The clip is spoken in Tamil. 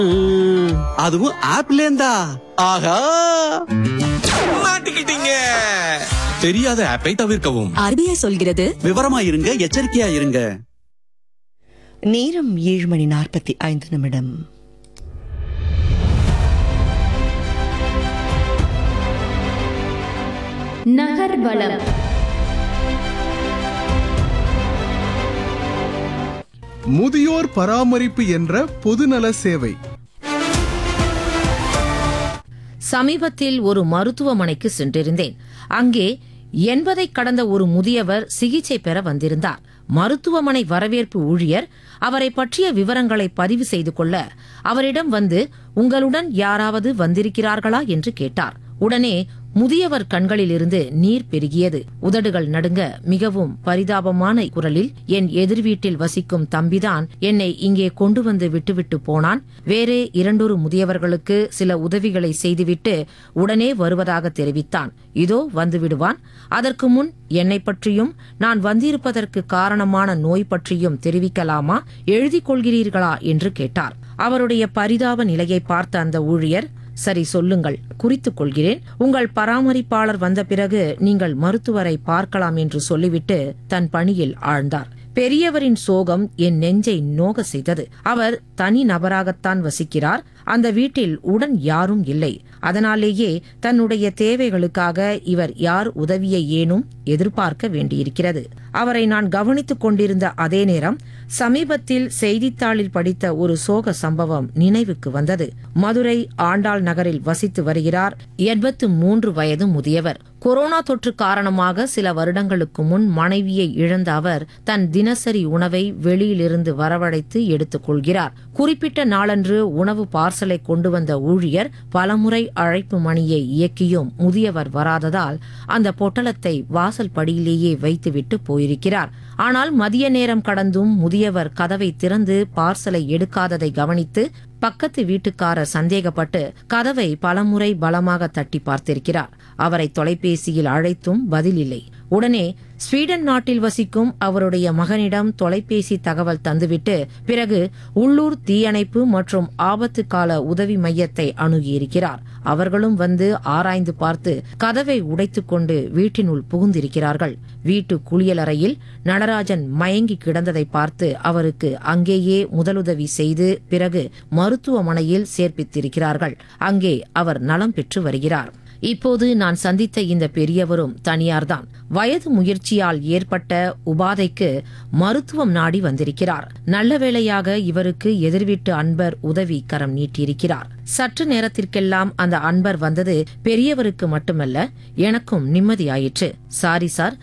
அதுவும் ஆப்ல இருந்தா ஆஹா மாட்டிக்கிட்டீங்க தெரியாத ஆப்பை தவிர்க்கவும் ஆர்பிஐ சொல்கிறது விவரமா இருங்க எச்சரிக்கையா இருங்க நேரம் ஏழு மணி நாற்பத்தி ஐந்து நிமிடம் நகர்வலம் முதியோர் பராமரிப்பு என்ற பொதுநல சேவை சமீபத்தில் ஒரு மருத்துவமனைக்கு சென்றிருந்தேன் அங்கே எண்பதை கடந்த ஒரு முதியவர் சிகிச்சை பெற வந்திருந்தார் மருத்துவமனை வரவேற்பு ஊழியர் அவரை பற்றிய விவரங்களை பதிவு செய்து கொள்ள அவரிடம் வந்து உங்களுடன் யாராவது வந்திருக்கிறார்களா என்று கேட்டார் உடனே முதியவர் கண்களிலிருந்து நீர் பெருகியது உதடுகள் நடுங்க மிகவும் பரிதாபமான குரலில் என் எதிர் வீட்டில் வசிக்கும் தம்பிதான் என்னை இங்கே கொண்டு வந்து விட்டுவிட்டு போனான் வேறே இரண்டொரு முதியவர்களுக்கு சில உதவிகளை செய்துவிட்டு உடனே வருவதாக தெரிவித்தான் இதோ வந்து விடுவான் அதற்கு முன் என்னை பற்றியும் நான் வந்திருப்பதற்கு காரணமான நோய் பற்றியும் தெரிவிக்கலாமா எழுதிக் கொள்கிறீர்களா என்று கேட்டார் அவருடைய பரிதாப நிலையை பார்த்த அந்த ஊழியர் சரி சொல்லுங்கள் குறித்துக் கொள்கிறேன் உங்கள் பராமரிப்பாளர் வந்த பிறகு நீங்கள் மருத்துவரை பார்க்கலாம் என்று சொல்லிவிட்டு தன் பணியில் ஆழ்ந்தார் பெரியவரின் சோகம் என் நெஞ்சை நோக செய்தது அவர் தனி நபராகத்தான் வசிக்கிறார் அந்த வீட்டில் உடன் யாரும் இல்லை அதனாலேயே தன்னுடைய தேவைகளுக்காக இவர் யார் உதவியை ஏனும் எதிர்பார்க்க வேண்டியிருக்கிறது அவரை நான் கவனித்துக் கொண்டிருந்த அதே நேரம் சமீபத்தில் செய்தித்தாளில் படித்த ஒரு சோக சம்பவம் நினைவுக்கு வந்தது மதுரை ஆண்டாள் நகரில் வசித்து வருகிறார் எண்பத்து மூன்று வயது முதியவர் கொரோனா தொற்று காரணமாக சில வருடங்களுக்கு முன் மனைவியை இழந்த அவர் தன் தினசரி உணவை வெளியிலிருந்து வரவழைத்து எடுத்துக் கொள்கிறார் குறிப்பிட்ட நாளன்று உணவு பார்சலை கொண்டு வந்த ஊழியர் பலமுறை அழைப்பு மணியை இயக்கியும் முதியவர் வராததால் அந்த பொட்டலத்தை வாசல் படியிலேயே வைத்துவிட்டு போயிருக்கிறார் ஆனால் மதிய நேரம் கடந்தும் முதியவர் கதவை திறந்து பார்சலை எடுக்காததை கவனித்து பக்கத்து வீட்டுக்காரர் சந்தேகப்பட்டு கதவை பலமுறை பலமாக தட்டி பார்த்திருக்கிறார் அவரை தொலைபேசியில் அழைத்தும் பதில் இல்லை உடனே ஸ்வீடன் நாட்டில் வசிக்கும் அவருடைய மகனிடம் தொலைபேசி தகவல் தந்துவிட்டு பிறகு உள்ளூர் தீயணைப்பு மற்றும் ஆபத்து கால உதவி மையத்தை அணுகியிருக்கிறார் அவர்களும் வந்து ஆராய்ந்து பார்த்து கதவை உடைத்துக்கொண்டு வீட்டினுள் புகுந்திருக்கிறார்கள் வீட்டு குளியலறையில் நடராஜன் மயங்கி கிடந்ததை பார்த்து அவருக்கு அங்கேயே முதலுதவி செய்து பிறகு மருத்துவமனையில் சேர்ப்பித்திருக்கிறார்கள் அங்கே அவர் நலம் பெற்று வருகிறார் இப்போது நான் சந்தித்த இந்த பெரியவரும் தனியார்தான் வயது முயற்சியால் ஏற்பட்ட உபாதைக்கு மருத்துவம் நாடி வந்திருக்கிறார் நல்ல வேளையாக இவருக்கு எதிர்வீட்டு அன்பர் உதவி கரம் நீட்டியிருக்கிறார் சற்று நேரத்திற்கெல்லாம் அந்த அன்பர் வந்தது பெரியவருக்கு மட்டுமல்ல எனக்கும் நிம்மதியாயிற்று சாரி சார்